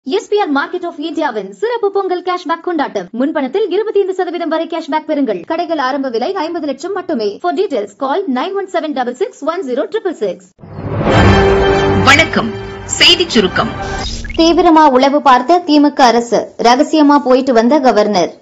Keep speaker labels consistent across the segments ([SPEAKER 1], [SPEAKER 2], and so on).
[SPEAKER 1] SPR market of இந்தியாவின் சிறப்பு Pongal cashback கொண்டாட்டம் முன்பணத்தில் இருபத்தி ஐந்து சதவீதம் வரை கேஷ்பேக் பெறுங்கள் கடைகள் ஆரம்ப விலை ஐம்பது லட்சம் மட்டுமே for details call nine one seven double six one zero triple six
[SPEAKER 2] வணக்கம் செய்திச் சுருக்கம்
[SPEAKER 1] தீவிரமா உளவு பார்த்த திமுக அரசு ரகசியமா போயிட்டு வந்த கவர்னர்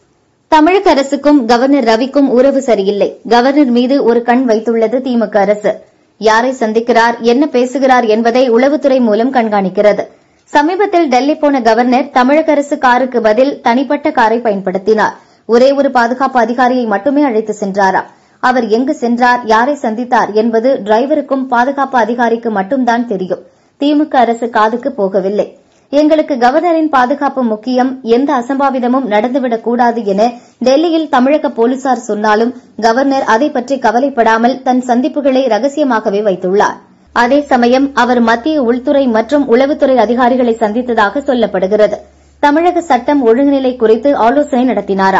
[SPEAKER 1] தமிழக அரசுக்கும் கவர்னர் ரவிக்கும் உறவு சரியில்லை கவர்னர் மீது ஒரு கண் வைத்துள்ளது திமுக அரசு யாரை சந்திக்கிறார் என்ன பேசுகிறார் என்பதை உளவுத்துறை மூலம் கண்காணிக்கிறது சமீபத்தில் டெல்லி போன கவர்னர் தமிழக அரசு காருக்கு பதில் தனிப்பட்ட காரை பயன்படுத்தினார் ஒரே ஒரு பாதுகாப்பு அதிகாரியை மட்டுமே அழைத்து சென்றாரா அவர் எங்கு சென்றார் யாரை சந்தித்தார் என்பது டிரைவருக்கும் பாதுகாப்பு அதிகாரிக்கு மட்டும்தான் தெரியும் திமுக அரசு காதுக்கு போகவில்லை எங்களுக்கு கவர்னரின் பாதுகாப்பு முக்கியம் எந்த அசம்பாவிதமும் நடந்துவிடக் கூடாது என டெல்லியில் தமிழக போலீசார் சொன்னாலும் கவர்னர் அதை பற்றி கவலைப்படாமல் தன் சந்திப்புகளை ரகசியமாகவே வைத்துள்ளார் அதே சமயம் அவர் மத்திய உள்துறை மற்றும் உளவுத்துறை அதிகாரிகளை சந்தித்ததாக சொல்லப்படுகிறது தமிழக சட்டம் ஒழுங்குநிலை குறித்து ஆலோசனை நடத்தினாரா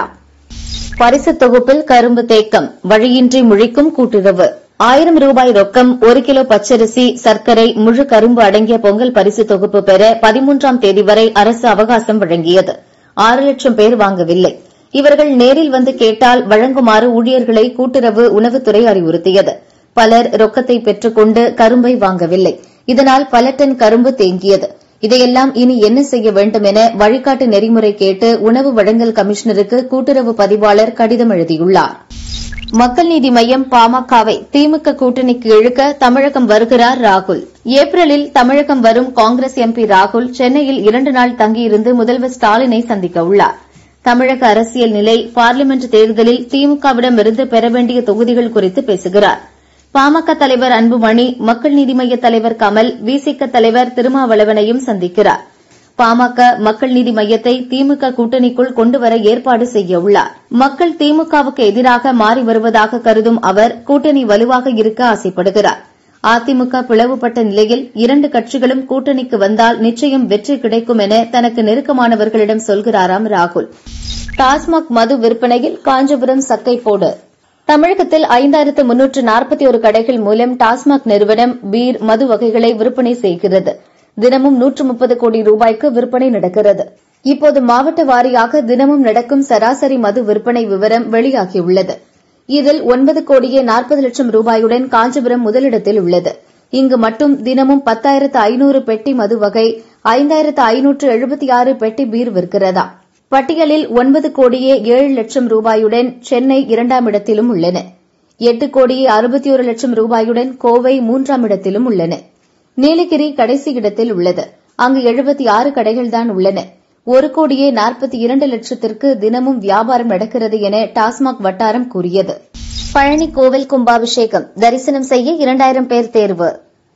[SPEAKER 1] பரிசு தொகுப்பில் கரும்பு தேக்கம் வழியின்றி முழிக்கும் கூட்டுறவு ஆயிரம் ரூபாய் ரொக்கம் ஒரு கிலோ பச்சரிசி சர்க்கரை முழு கரும்பு அடங்கிய பொங்கல் பரிசு தொகுப்பு பெற பதிமூன்றாம் தேதி வரை அரசு அவகாசம் வழங்கியது ஆறு லட்சம் பேர் வாங்கவில்லை இவர்கள் நேரில் வந்து கேட்டால் வழங்குமாறு ஊழியர்களை கூட்டுறவு உணவுத்துறை அறிவுறுத்தியது பலர் ரொக்கத்தை பெற்றுக்கொண்டு கரும்பை வாங்கவில்லை இதனால் பல டன் கரும்பு தேங்கியது இதையெல்லாம் இனி என்ன செய்ய வேண்டும் என வழிகாட்டு நெறிமுறை கேட்டு உணவு வழங்கல் கமிஷனருக்கு கூட்டுறவு பதிவாளர் கடிதம் எழுதியுள்ளார் மக்கள் நீதி மய்யம் பாமகவை திமுக கூட்டணிக்கு இழுக்க தமிழகம் வருகிறார் ராகுல் ஏப்ரலில் தமிழகம் வரும் காங்கிரஸ் எம்பி ராகுல் சென்னையில் இரண்டு நாள் தங்கியிருந்து முதல்வர் ஸ்டாலினை சந்திக்க உள்ளார் தமிழக அரசியல் நிலை பார்லிமெண்ட் தேர்தலில் திமுகவிடமிருந்து பெற வேண்டிய தொகுதிகள் குறித்து பேசுகிறார் பாமக தலைவர் அன்புமணி மக்கள் நீதி மய்ய தலைவர் கமல் விசிக தலைவர் திருமாவளவனையும் சந்திக்கிறார் பாமக மக்கள் நீதி மையத்தை திமுக கூட்டணிக்குள் கொண்டுவர ஏற்பாடு செய்ய உள்ளார் மக்கள் திமுகவுக்கு எதிராக மாறி வருவதாக கருதும் அவர் கூட்டணி வலுவாக இருக்க ஆசைப்படுகிறார் அதிமுக பிளவுபட்ட நிலையில் இரண்டு கட்சிகளும் கூட்டணிக்கு வந்தால் நிச்சயம் வெற்றி கிடைக்கும் என தனக்கு நெருக்கமானவர்களிடம் சொல்கிறாராம் ராகுல் டாஸ்மாக் மது விற்பனையில் காஞ்சிபுரம் சக்கை போடு தமிழகத்தில் ஐந்தாயிரத்து முன்னூற்று நாற்பத்தி ஒரு கடைகள் மூலம் டாஸ்மாக் நிறுவனம் பீர் மது வகைகளை விற்பனை செய்கிறது தினமும் நூற்று முப்பது கோடி ரூபாய்க்கு விற்பனை நடக்கிறது இப்போது மாவட்ட வாரியாக தினமும் நடக்கும் சராசரி மது விற்பனை விவரம் வெளியாகியுள்ளது இதில் ஒன்பது கோடியே நாற்பது லட்சம் ரூபாயுடன் காஞ்சிபுரம் முதலிடத்தில் உள்ளது இங்கு மட்டும் தினமும் பத்தாயிரத்து ஐநூறு பெட்டி மது வகை ஐந்தாயிரத்து ஐநூற்று எழுபத்தி ஆறு பெட்டி பீர் விற்கிறதா பட்டியலில் ஒன்பது கோடியே ஏழு லட்சம் ரூபாயுடன் சென்னை இரண்டாம் இடத்திலும் உள்ளன எட்டு கோடியே அறுபத்தி ஒரு லட்சம் ரூபாயுடன் கோவை மூன்றாம் இடத்திலும் உள்ளன நீலகிரி கடைசி இடத்தில் உள்ளது அங்கு எழுபத்தி ஆறு கடைகள்தான் உள்ளன ஒரு கோடியே நாற்பத்தி இரண்டு லட்சத்திற்கு தினமும் வியாபாரம் நடக்கிறது என டாஸ்மாக் வட்டாரம் கூறியது பழனி கோவில் கும்பாபிஷேகம் தரிசனம் செய்ய இரண்டாயிரம் பேர் தேர்வு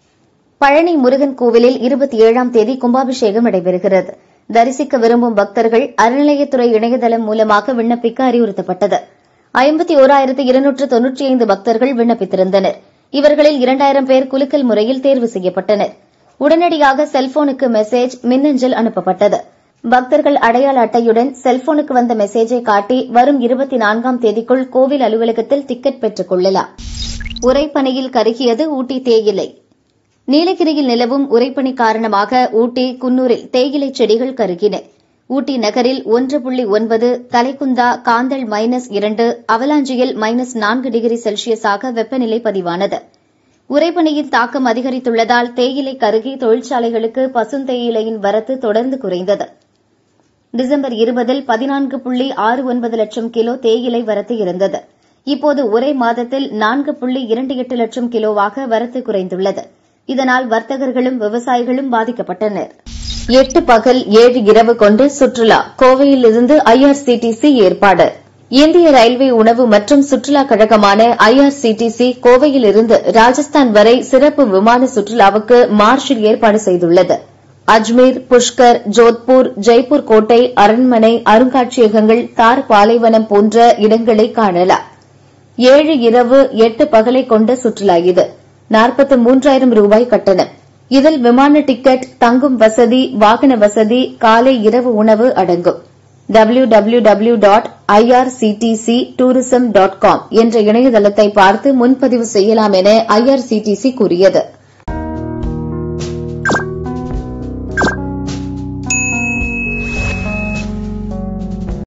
[SPEAKER 1] பழனி முருகன் கோவிலில் இருபத்தி ஏழாம் தேதி கும்பாபிஷேகம் நடைபெறுகிறது தரிசிக்க விரும்பும் பக்தர்கள் அறநிலையத்துறை இணையதளம் மூலமாக விண்ணப்பிக்க அறிவுறுத்தப்பட்டது ஐம்பத்தி ஓராயிரத்து இருநூற்று தொன்னூற்றி ஐந்து பக்தர்கள் விண்ணப்பித்திருந்தனர் இவர்களில் இரண்டாயிரம் பேர் குலுக்கல் முறையில் தேர்வு செய்யப்பட்டனர் உடனடியாக செல்போனுக்கு மெசேஜ் மின்னஞ்சல் அனுப்பப்பட்டது பக்தர்கள் அடையாள அட்டையுடன் செல்போனுக்கு வந்த மெசேஜை காட்டி வரும் இருபத்தி நான்காம் தேதிக்குள் கோவில் அலுவலகத்தில் டிக்கெட் பெற்றுக் கொள்ளலாம் உரைப்பணியில் கருகியது ஊட்டி தேயிலை நீலகிரியில் நிலவும் உரைப்பணி காரணமாக ஊட்டி குன்னூரில் தேயிலை செடிகள் கருகின ஊட்டி நகரில் ஒன்று புள்ளி ஒன்பது தலைக்குந்தா காந்தல் மைனஸ் இரண்டு அவலாஞ்சியில் மைனஸ் நான்கு டிகிரி செல்சியஸாக வெப்பநிலை பதிவானது உரைப்பணியின் தாக்கம் அதிகரித்துள்ளதால் தேயிலை கருகி தொழிற்சாலைகளுக்கு பசுந்தேயிலையின் வரத்து தொடர்ந்து குறைந்தது டிசம்பர் இருபதில் பதினான்கு புள்ளி ஆறு ஒன்பது லட்சம் கிலோ தேயிலை வரத்து இருந்தது இப்போது ஒரே மாதத்தில் நான்கு புள்ளி இரண்டு எட்டு லட்சம் கிலோவாக வரத்து குறைந்துள்ளது இதனால் வர்த்தகர்களும் விவசாயிகளும் பாதிக்கப்பட்டனர் எட்டு பகல் ஏழு இரவு கொண்டு சுற்றுலா கோவையில் இருந்து ஐஆர்சிடிசி ஏற்பாடு இந்திய ரயில்வே உணவு மற்றும் சுற்றுலா கழகமான ஐஆர்சிடிசி கோவையில் இருந்து ராஜஸ்தான் வரை சிறப்பு விமான சுற்றுலாவுக்கு மார்ச்சில் ஏற்பாடு செய்துள்ளது அஜ்மீர் புஷ்கர் ஜோத்பூர் ஜெய்ப்பூர் கோட்டை அரண்மனை அருங்காட்சியகங்கள் தார் பாலைவனம் போன்ற இடங்களை காணலாம் ஏழு இரவு எட்டு பகலை கொண்ட சுற்றுலா இது நாற்பத்தி மூன்றாயிரம் ரூபாய் கட்டணம் இதில் விமான டிக்கெட் தங்கும் வசதி வாகன வசதி காலை இரவு உணவு அடங்கும் W W W dot IRCTC tourism dot com என்ற இணையதளத்தை பார்த்து முன்பதிவு செய்யலாம் என ஐஆர்சிடிசி கூறியது